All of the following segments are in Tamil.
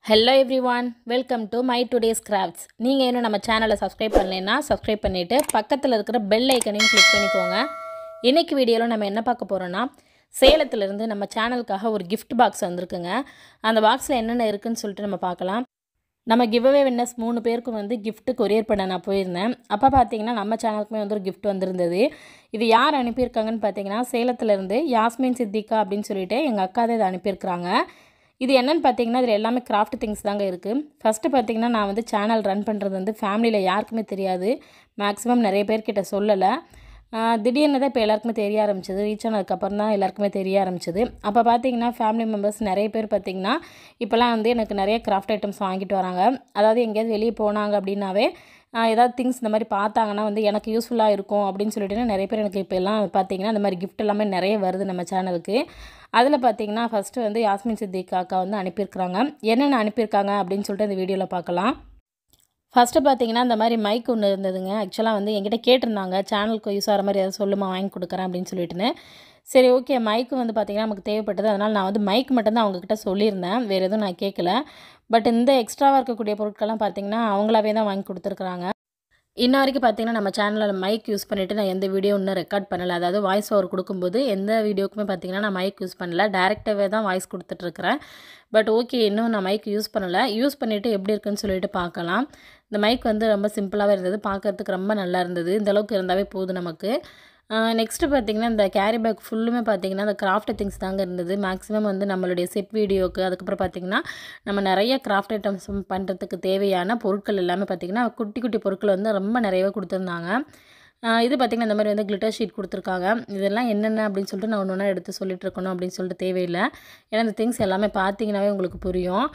hello everyone welcome to my today's crafts நீங்கள் இன்னும் நம்ம சேனலை சப்ஸ்கிரைப் பண்ணலைன்னா சப்ஸ்கிரைப் பண்ணிவிட்டு பக்கத்தில் இருக்கிற பெல் ஐக்கனையும் கிளிக் பண்ணிக்கோங்க இன்றைக்கி வீடியோவில் நம்ம என்ன பார்க்க போகிறோன்னா சேலத்துலேருந்து நம்ம சேனலுக்காக ஒரு கிஃப்ட் பாக்ஸ் வந்திருக்குங்க அந்த பாக்ஸில் என்னென்ன இருக்குன்னு சொல்லிட்டு நம்ம பார்க்கலாம் நம்ம கிவ்அவே வின்னர்ஸ் மூணு பேருக்கும் வந்து gift கொரியர் பண்ண நான் போயிருந்தேன் அப்போ பார்த்தீங்கன்னா நம்ம சேனலுக்குமே வந்து ஒரு gift வந்திருந்தது இது யார் அனுப்பியிருக்காங்கன்னு பார்த்தீங்கன்னா சேலத்துலேருந்து யாஸ்மின் சித்திகா அப்படின்னு சொல்லிட்டு எங்கள் அக்கா தான் இதை அனுப்பியிருக்கிறாங்க இது என்னன்னு பார்த்தீங்கன்னா இதில் எல்லாமே கிராஃப்ட் திங்ஸ் தாங்க இருக்குது ஃபஸ்ட்டு பார்த்தீங்கன்னா நான் வந்து சேனல் ரன் பண்ணுறது வந்து ஃபேமிலியில் யாருக்குமே தெரியாது மேக்ஸிமம் நிறைய பேர்கிட்ட சொல்லலை ஆஹ் திடீர்னு தான் இப்போ எல்லாருக்குமே தெரிய ஆரம்பிச்சது ரீச் ஆனதுக்கப்புறம் தான் எல்லாருக்குமே தெரிய ஆரம்பிச்சது அப்போ பார்த்தீங்கன்னா ஃபேமிலி மெம்பர்ஸ் நிறைய பேர் பார்த்தீங்கன்னா இப்போலாம் வந்து எனக்கு நிறைய கிராஃப்ட் ஐட்டம்ஸ் வாங்கிட்டு வராங்க அதாவது எங்கேயாவது வெளியே போனாங்க அப்படின்னாவே ஆஹ் ஏதாவது திங்ஸ் இந்த மாதிரி பார்த்தாங்கன்னா வந்து எனக்கு யூஸ்ஃபுல்லாக இருக்கும் அப்படின்னு சொல்லிட்டு நிறைய பேர் எனக்கு இப்போ எல்லாம் பார்த்தீங்கன்னா இந்த மாதிரி gift எல்லாமே நிறைய வருது நம்ம சேனலுக்கு அதில் பார்த்தீங்கன்னா ஃபஸ்ட்டு வந்து யாஸ்மின் சித்திகா அக்கா வந்து அனுப்பியிருக்கிறாங்க என்னென்ன அனுப்பியிருக்காங்க அப்படின்னு சொல்லிட்டு இந்த வீடியோவில் பார்க்கலாம் ஃபஸ்ட்டு பார்த்தீங்கன்னா இந்த மாதிரி மைக் ஒன்று இருந்ததுங்க ஆக்சுவலாக வந்து என்கிட்ட கேட்டிருந்தாங்க சேனலுக்கு யூஸ் ஆகிற மாதிரி ஏதாவது சொல்லுமா வாங்கி கொடுக்குறேன் அப்படின்னு சொல்லிட்டுன்னு சரி ஓகே மைக்கு வந்து பார்த்திங்கன்னா நமக்கு தேவைப்பட்டது அதனால் நான் வந்து மைக் மட்டும்தான் அவங்கக்கிட்ட சொல்லியிருந்தேன் வேறு எதுவும் நான் கேட்கல பட் இந்த எக்ஸ்ட்ராவாக இருக்கக்கூடிய பொருட்கள்லாம் பார்த்தீங்கன்னா அவங்களாவே தான் வாங்கி கொடுத்துருக்குறாங்க இன்ன வரைக்கும் பார்த்தீங்கன்னா நம்ம சேனலில் மைக் யூஸ் பண்ணிவிட்டு நான் எந்த வீடியோ இன்னும் ரெக்கார்ட் பண்ணலை அதாவது வாய்ஸ் ஓவர் கொடுக்கும்போது எந்த வீடியோக்குமே பார்த்தீங்கன்னா நான் மைக் யூஸ் பண்ணல டேரெக்டாகவே தான் வாய்ஸ் கொடுத்துட்ருக்குறேன் பட் ஓகே இன்னும் நான் மைக் யூஸ் பண்ணலை யூஸ் பண்ணிவிட்டு எப்படி இருக்குன்னு சொல்லிட்டு பார்க்கலாம் இந்த மைக் வந்து ரொம்ப சிம்பிளாகவே இருந்தது பார்க்கறதுக்கு ரொம்ப நல்லா இருந்தது இந்த அளவுக்கு இருந்தாவே போதும் நமக்கு நெக்ஸ்ட்டு பார்த்தீங்கன்னா இந்த கேரி பேக் ஃபுல்லுமே பார்த்தீங்கன்னா இந்த கிராஃப்ட் திங்ஸ் தாங்க இருந்தது மேக்ஸிமம் வந்து நம்மளுடைய செட் வீடியோக்கு அதுக்கப்புறம் பார்த்தீங்கன்னா நம்ம நிறைய கிராஃப்ட் ஐட்டம்ஸ் பண்ணுறதுக்கு தேவையான பொருட்கள் எல்லாமே பார்த்தீங்கன்னா குட்டி குட்டி பொருட்கள் வந்து ரொம்ப நிறையவே கொடுத்துருந்தாங்க ஆஹ் இது பார்த்திங்கன்னா இந்த மாதிரி வந்து கிளிட்டர் ஷீட் கொடுத்துருக்காங்க இதெல்லாம் என்னென்ன அப்படின்னு சொல்லிட்டு நான் ஒன்று ஒன்றா எடுத்து சொல்லிட்டு இருக்கணும் அப்படின்னு சொல்லிட்டு தேவையில்லை ஏன்னா இந்த திங்ஸ் எல்லாமே பார்த்தீங்கன்னாவே உங்களுக்கு புரியும்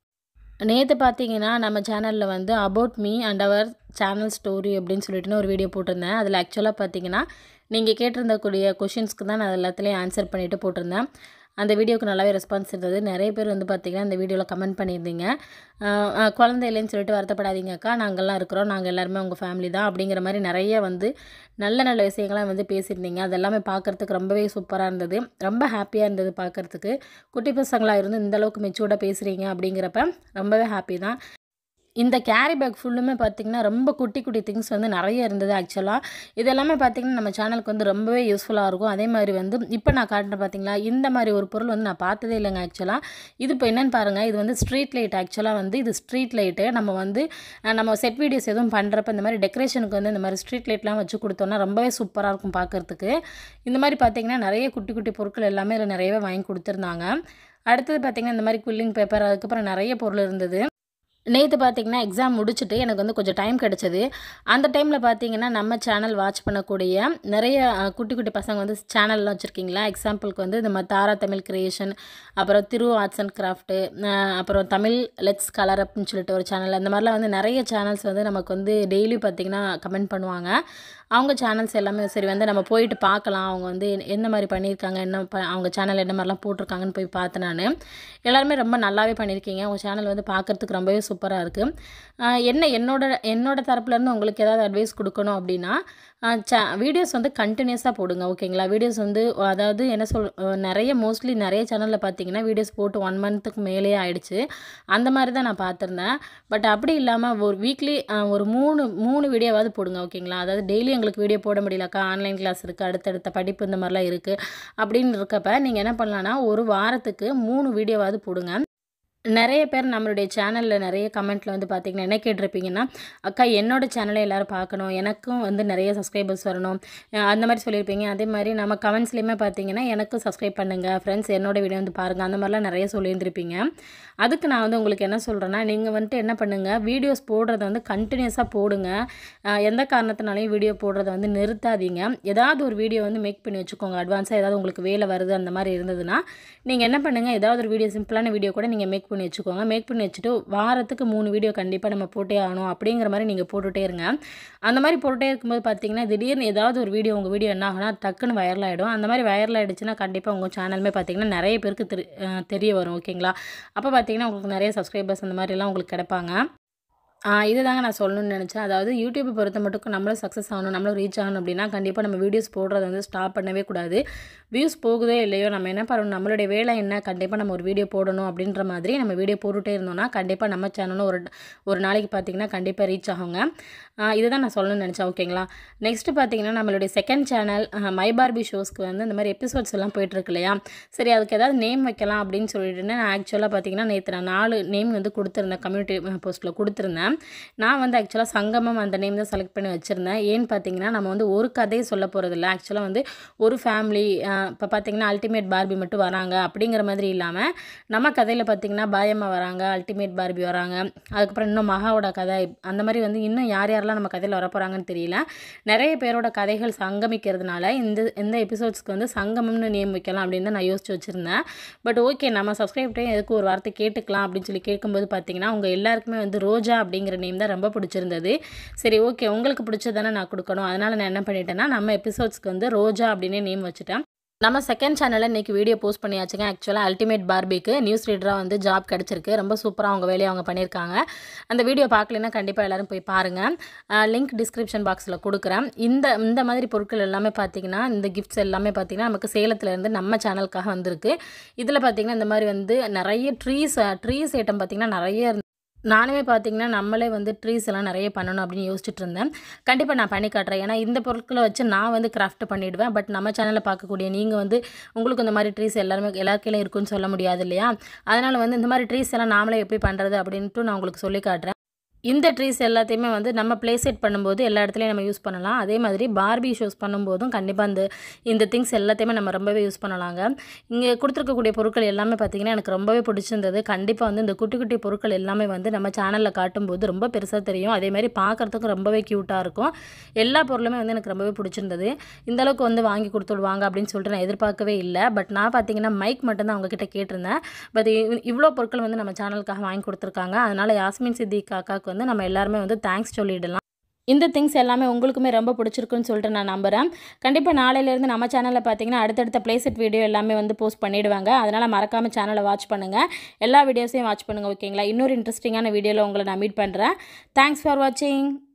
நேற்று பார்த்தீங்கன்னா நம்ம சேனலில் வந்து about me and our channel story அப்படின்னு சொல்லிட்டுன்னு ஒரு வீடியோ போட்டிருந்தேன் அதில் ஆக்சுவலாக பார்த்தீங்கன்னா நீங்கள் கேட்டிருந்தக்கூடிய கொஷின்ஸ்க்கு தான் நான் அது எல்லாத்துலேயும் ஆன்சர் பண்ணிவிட்டு போட்டிருந்தேன் அந்த வீடியோக்கு நல்லாவே ரெஸ்பான்ஸ் இருந்தது நிறைய பேர் வந்து பார்த்திங்கன்னா இந்த வீடியோவில் கமெண்ட் பண்ணியிருந்தீங்க ஆஹ் ஆஹ் குழந்தை இல்லைன்னு சொல்லிட்டு வருத்தப்படாதீங்க அக்கா நாங்கள்லாம் இருக்கிறோம் நாங்கள் எல்லாருமே உங்கள் ஃபேமிலி தான் அப்படிங்கிற மாதிரி நிறைய வந்து நல்ல நல்ல விஷயங்கள்லாம் வந்து பேசியிருந்தீங்க அது எல்லாமே பார்க்குறதுக்கு ரொம்பவே சூப்பராக இருந்தது ரொம்ப ஹாப்பியாக இருந்தது பார்க்குறதுக்கு குட்டி பசங்களாக இருந்து இந்த அளவுக்கு மெச்சூர்டாக பேசுகிறீங்க அப்படிங்கிறப்ப ரொம்பவே ஹாப்பி தான் இந்த கேரி பேக் ஃபுல்லுமே பார்த்திங்கன்னா ரொம்ப குட்டி குட்டி திங்ஸ் வந்து நிறைய இருந்தது ஆக்சுவலாக இது எல்லாமே பார்த்திங்கன்னா நம்ம சேனலுக்கு வந்து ரொம்பவே யூஸ்ஃபுல்லாக இருக்கும் அதே மாதிரி வந்து இப்போ நான் காட்டுறேன் பார்த்தீங்களா இந்த மாதிரி ஒரு பொருள் வந்து நான் பார்த்ததே இல்லைங்க ஆக்சுவலாக இது இப்போ என்னென்னு பாருங்கள் இது வந்து ஸ்ட்ரீட் லைட் ஆக்சுவலாக வந்து இது ஸ்ட்ரீட் லைட்டு நம்ம வந்து அஹ், நம்ம செட் வீடியோஸ் எதுவும் பண்ணுறப்ப இந்த மாதிரி டெக்கரேஷனுக்கு வந்து இந்த மாதிரி ஸ்ட்ரீட் லைட்லாம் வச்சு கொடுத்தோன்னா ரொம்பவே சூப்பராக இருக்கும் பார்க்குறதுக்கு இந்த மாதிரி பார்த்திங்கன்னா நிறைய குட்டி குட்டி பொருட்கள் எல்லாமே இதில் நிறையவே வாங்கி கொடுத்துருந்தாங்க அடுத்தது பார்த்திங்கன்னா இந்த மாதிரி குல்லிங் பேப்பர் அதுக்கப்புறம் நிறைய பொருள் இருந்தது நேற்று பார்த்தீங்கன்னா எக்ஸாம் முடிச்சுட்டு எனக்கு வந்து கொஞ்சம் டைம் கிடச்சிது அந்த டைமில் பார்த்தீங்கன்னா நம்ம சேனல் வாட்ச் பண்ணக்கூடிய நிறைய அஹ், குட்டி குட்டி பசங்க வந்து சேனல்லாம் வச்சுருக்கீங்களா எக்ஸாம்பிளுக்கு வந்து இந்த மாதிரி தாரா தமிழ் கிரியேஷன் அப்புறம் திரு ஆர்ட்ஸ் அண்ட் கிராஃப்ட்டு அப்புறம் தமிழ் லெட்ஸ் கலர் அப்னு சொல்லிட்டு ஒரு சேனல் அந்த மாதிரிலாம் வந்து நிறைய சேனல்ஸ் வந்து நமக்கு வந்து டெய்லி பார்த்திங்கன்னா கமெண்ட் பண்ணுவாங்க அவங்க சேனல்ஸ் எல்லாமே சரி வந்து நம்ம போயிட்டு பார்க்கலாம் அவங்க வந்து என்ன- என்ன மாதிரி பண்ணியிருக்காங்க என்ன ப அவங்க சேனல் என்ன மாதிரிலாம் போட்டிருக்காங்கன்னு போய் பார்த்தேன் நான் எல்லாருமே ரொம்ப நல்லாவே பண்ணியிருக்கீங்க உங்கள் சேனல் வந்து பார்க்குறதுக்கு ரொம்பவே சூப்பராக இருக்குது என்ன என்னோட என்னோட தரப்புலேருந்து உங்களுக்கு ஏதாவது அட்வைஸ் கொடுக்கணும் அப்படின்னா சே வீடியோஸ் வந்து கண்டினியூஸாக போடுங்க ஓகேங்களா வீடியோஸ் வந்து அதாவது என்ன சொல் அஹ் நிறைய மோஸ்ட்லி நிறைய சேனலில் பார்த்தீங்கன்னா வீடியோஸ் போட்டு ஒன் மந்த்துக்கு மேலேயே ஆயிடுச்சு அந்த மாதிரி தான் நான் பார்த்துருந்தேன் பட் அப்படி இல்லாமல் ஒரு வீக்லி ஒரு மூணு மூணு வீடியோவாவது போடுங்க ஓகேங்களா அதாவது டெய்லி எங்களுக்கு வீடியோ போட முடியலக்கா ஆன்லைன் கிளாஸ் இருக்குது அடுத்தடுத்த படிப்பு இந்த மாதிரிலாம் இருக்குது அப்படின்னு இருக்கப்ப நீங்கள் என்ன பண்ணலான்னா ஒரு வாரத்துக்கு மூணு வீடியோவாவது போடுங்க நிறைய பேர் நம்மளுடைய சேனலில் நிறைய கமெண்ட்டில் வந்து பார்த்தீங்கன்னா என்ன கேட்டிருப்பீங்கன்னா அக்கா என்னோட சேனலை எல்லோரும் பார்க்கணும் எனக்கும் வந்து நிறைய சப்ஸ்கிரைபர்ஸ் வரணும் அஹ் அந்த மாதிரி சொல்லியிருப்பீங்க அதே மாதிரி நம்ம கமெண்ட்ஸ்லேயுமே பார்த்தீங்கன்னா எனக்கும் சப்ஸ்கிரைப் பண்ணுங்கள் ஃப்ரெண்ட்ஸ் என்னோட வீடியோ வந்து பாருங்கள் அந்த மாதிரிலாம் நிறைய சொல்லியிருந்திருப்பீங்க அதுக்கு நான் வந்து உங்களுக்கு என்ன சொல்கிறேன்னா நீங்கள் வந்துட்டு என்ன பண்ணுங்கள் வீடியோஸ் போடுறத வந்து கண்டினியூஸாக போடுங்க அஹ் எந்த காரணத்தினாலையும் வீடியோ போடுறத வந்து நிறுத்தாதீங்க ஏதாவது ஒரு வீடியோ வந்து மேக் பண்ணி வச்சுக்கோங்க அட்வான்ஸாக ஏதாவது உங்களுக்கு வேலை வருது அந்த மாதிரி இருந்ததுன்னா நீங்கள் என்ன பண்ணுங்கள் ஏதாவது ஒரு வீடியோ சிம்பிளான வீடியோ கூட நீங்கள் மேக் பண்ணி வச்சுக்கோங்க மேக் பண்ணி வச்சுட்டு வாரத்துக்கு மூணு வீடியோ கண்டிப்பாக நம்ம போட்டே ஆகணும் அப்படிங்கிற மாதிரி நீங்கள் போட்டுகிட்டே இருங்க அந்த மாதிரி போட்டுட்டே இருக்கும்போது பார்த்தீங்கன்னா திடீர்னு ஏதாவது ஒரு வீடியோ உங்கள் வீடியோ என்ன ஆகுனா டக்குன்னு வைரல் ஆகிடும் அந்த மாதிரி வைரல் ஆகிடுச்சுன்னா கண்டிப்பாக உங்கள் சேனலுமே பார்த்தீங்கன்னா நிறைய பேருக்கு தெரி அஹ் தெரிய வரும் ஓகேங்களா அப்போ பார்த்தீங்கன்னா உங்களுக்கு நிறைய சப்ஸ்கிரைபர்ஸ் அந்த மாதிரிலாம் உங்களுக்கு கிடைப்பாங்க ஆ இதுதாங்க நான் சொல்லணும்னு நினச்சேன் அதாவது யூடியூப்பை பொறுத்த மட்டும் நம்மளும் சக்ஸஸ் ஆகணும் நம்மளும் ரீச் ஆகணும் அப்படின்னா கண்டிப்பாக நம்ம வீடியோஸ் போடுறத வந்து ஸ்டாப் பண்ணவே கூடாது வியூஸ் போகுதோ இல்லையோ நம்ம என்ன பண்ணணும் நம்மளுடைய வேலை என்ன கண்டிப்பாக நம்ம ஒரு வீடியோ போடணும் அப்படின்ற மாதிரி நம்ம வீடியோ போட்டுகிட்டே இருந்தோம்னா கண்டிப்பாக நம்ம சேனலும் ஒரு ஒரு நாளைக்கு பார்த்தீங்கன்னா கண்டிப்பாக ரீச் ஆகுங்க ஆ, இதுதான் நான் சொல்லணும்னு நினச்சேன் ஓகேங்களா நெக்ஸ்ட்டு பார்த்தீங்கன்னா நம்மளுடைய செகண்ட் சேனல் மை பார்பி ஷோஸ்க்கு வந்து இந்த மாதிரி எபிசோட்ஸ் எல்லாம் போயிட்டுருக்கு இல்லையா சரி அதுக்கு ஏதாவது நேம் வைக்கலாம் அப்படின்னு சொல்லிட்டு நான் ஆக்சுவலாக பார்த்தீங்கன்னா நேற்று நான் நாலு நேம் வந்து கொடுத்துருந்தேன் கம்யூனிட்டி போஸ்ட்டில் கொடுத்துருந்தேன் நான் வந்து ஆக்சுவலாக சங்கமம் அந்த நேம் தான் செலக்ட் பண்ணி வச்சுருந்தேன் ஏன்னு பார்த்தீங்கன்னா நம்ம வந்து ஒரு கதையை சொல்ல போகிறதில்ல ஆக்சுவலாக வந்து ஒரு ஃபேமிலி இப்போ பார்த்தீங்கன்னா அல்டிமேட் பார்பி மட்டும் வராங்க அப்படிங்கிற மாதிரி இல்லாமல் நம்ம கதையில் பார்த்தீங்கன்னா பாயம்மா வராங்க அல்டிமேட் பார்பி வராங்க அதுக்கப்புறம் இன்னும் மகாவோட கதை அந்த மாதிரி வந்து இன்னும் யார் யாரெல்லாம் நம்ம கதையில் வரப்போகிறாங்கன்னு தெரியல நிறைய பேரோட கதைகள் சங்கமிக்கிறதுனால இந்த இந்த எபிசோட்ஸ்க்கு வந்து சங்கமம்னு நேம் வைக்கலாம் அப்படின்னு தான் நான் யோசிச்சு வச்சுருந்தேன் பட் ஓகே நம்ம சப்ஸ்கிரைப்டையும் எதுக்கு ஒரு வார்த்தை கேட்டுக்கலாம் அப்படின்னு சொல்லி கேட்கும்போது பார்த்தீங்கன்னா உங்கள் எல்லாருக்குமே வந்து ரோஜா அப்படிங்கிற நேம் தான் ரொம்ப பிடிச்சிருந்தது சரி ஓகே உங்களுக்கு பிடிச்சதானே நான் கொடுக்கணும் அதனால் நான் என்ன பண்ணிட்டேன்னா நம்ம எபிசோட்ஸ்க்கு வந்து ரோஜா அப்படின்னே நேம் வச்சுட்டேன் நம்ம செகண்ட் சேனலில் இன்றைக்கி வீடியோ போஸ்ட் பண்ணியாச்சுங்க ஆக்சுவலாக அல்டிமேட் பார்பிக்கு நியூஸ் ரீடராக வந்து ஜாப் கிடச்சிருக்கு ரொம்ப சூப்பராக அவங்க வேலையை அவங்க பண்ணியிருக்காங்க அந்த வீடியோ பார்க்கலன்னா கண்டிப்பாக எல்லோரும் போய் பாருங்கள் லிங்க் டிஸ்கிரிப்ஷன் பாக்ஸில் கொடுக்குறேன் இந்த இந்த மாதிரி பொருட்கள் எல்லாமே பார்த்தீங்கன்னா இந்த கிஃப்ட்ஸ் எல்லாமே பார்த்தீங்கன்னா நமக்கு சேலத்துலேருந்து நம்ம சேனலுக்காக வந்திருக்கு இதில் பார்த்தீங்கன்னா இந்த மாதிரி வந்து நிறைய ட்ரீஸ் ட்ரீஸ் ஐட்டம் பார்த்தீங்கன்னா நிறைய இருந்து நானுமே பார்த்தீங்கன்னா நம்மளே வந்து ட்ரீஸ் எல்லாம் நிறைய பண்ணணும் அப்படின்னு யோசிச்சுட்டு இருந்தேன் கண்டிப்பாக நான் பண்ணி காட்டுறேன் ஏன்னா இந்த பொருட்களை வச்சு நான் வந்து கிராஃப்ட் பண்ணிவிடுவேன் பட் நம்ம சேனலில் பார்க்கக்கூடிய நீங்கள் வந்து உங்களுக்கு இந்த மாதிரி ட்ரீஸ் எல்லாருமே எல்லாருக்கையிலும் இருக்குன்னு சொல்ல முடியாது இல்லையா அதனால் வந்து இந்த மாதிரி ட்ரீஸ் எல்லாம் நாமளே எப்படி பண்ணுறது அப்படின்ட்டு நான் உங்களுக்கு சொல்லி காட்டுறேன் இந்த ட்ரீஸ் எல்லாத்தையுமே வந்து நம்ம ப்ளே செட் பண்ணும்போது எல்லா இடத்துலையும் நம்ம யூஸ் பண்ணலாம் அதே மாதிரி பார்பி ஷோஸ் பண்ணும்போதும் கண்டிப்பாக இந்த இந்த திங்ஸ் எல்லாத்தையுமே நம்ம ரொம்பவே யூஸ் பண்ணலாங்க இங்கே கொடுத்துருக்கக்கூடிய பொருட்கள் எல்லாமே பார்த்திங்கன்னா எனக்கு ரொம்பவே பிடிச்சிருந்தது கண்டிப்பாக வந்து இந்த குட்டி குட்டி பொருட்கள் எல்லாமே வந்து நம்ம சேனலில் காட்டும்போது ரொம்ப பெருசாக தெரியும் அதே மாதிரி பார்க்குறதுக்கும் ரொம்பவே க்யூட்டாக இருக்கும் எல்லா பொருளுமே வந்து எனக்கு ரொம்பவே பிடிச்சிருந்தது இந்த அளவுக்கு வந்து வாங்கி கொடுத்துடுவாங்க அப்படின்னு சொல்லிட்டு நான் எதிர்பார்க்கவே இல்லை பட் நான் பார்த்தீங்கன்னா மைக் மட்டும்தான் அவங்கக்கிட்ட கேட்டிருந்தேன் பட் இவ்வளோ பொருட்கள் வந்து நம்ம சேனலுக்காக வாங்கி கொடுத்துருக்காங்க அதனால் யாஸ்மின் சித்தி காக்காவுக்கு வந்து நம்ம எல்லாருமே வந்து தேங்க்ஸ் சொல்லிடலாம் இந்த திங்ஸ் எல்லாமே உங்களுக்குமே ரொம்ப பிடிச்சிருக்குன்னு சொல்லிட்டு நான் நம்புகிறேன் கண்டிப்பாக நாளையிலேருந்து நம்ம சேனலில் பார்த்தீங்கன்னா அடுத்தடுத்த ப்ளேசெட் வீடியோ எல்லாமே வந்து போஸ்ட் பண்ணிடுவாங்க அதனால் மறக்காமல் சேனலை வாட்ச் பண்ணுங்கள் எல்லா வீடியோஸையும் வாட்ச் பண்ணுங்கள் ஓகேங்களா இன்னொரு இன்ட்ரெஸ்டிங்கான வீடியோவில் உங்களை நான் மீட் பண்ணுறேன் தேங்க்ஸ் ஃபார் வாட்சிங்